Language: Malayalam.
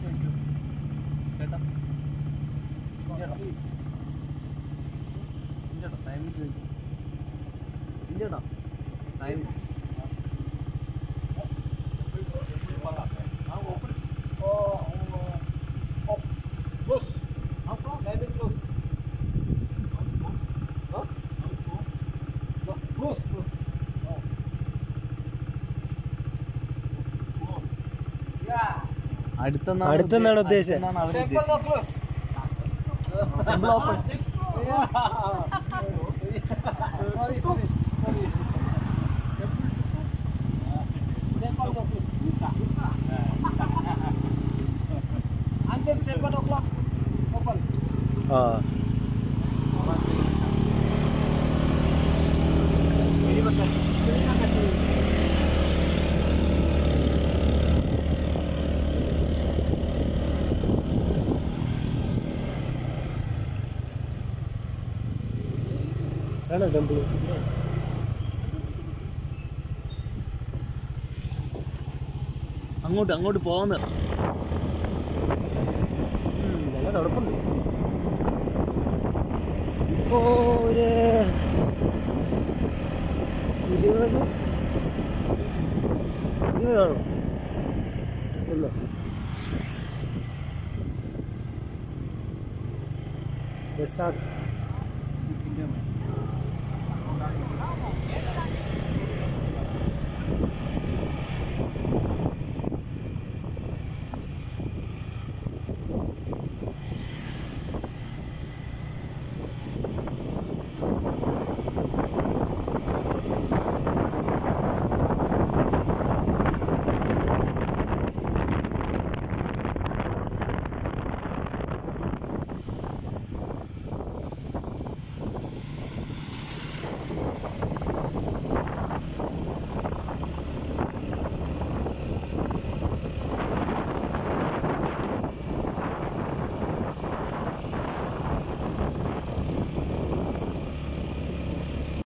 ചേട്ടാ ചേട്ടാ ചേട്ടാ ടൈം ചോദിക്കും ചേട്ടാ ടൈം അടുത്തെന്നാണ് അടുത്തെന്നാണ് ഉദ്ദേശിച്ചത്. അടുത്തെന്നാണ് അവര് ഉദ്ദേശിച്ചത്. Temple open. Until 7 o'clock open. ആ ആണോ ടെമ്പിൾ അങ്ങോട്ട് അങ്ങോട്ട് പോകുന്ന നല്ല തണുപ്പുണ്ട് ഇപ്പോ ഒരു ഇരുപത് ഇരുപതാണോ ഇല്ല ബസ്സാണ്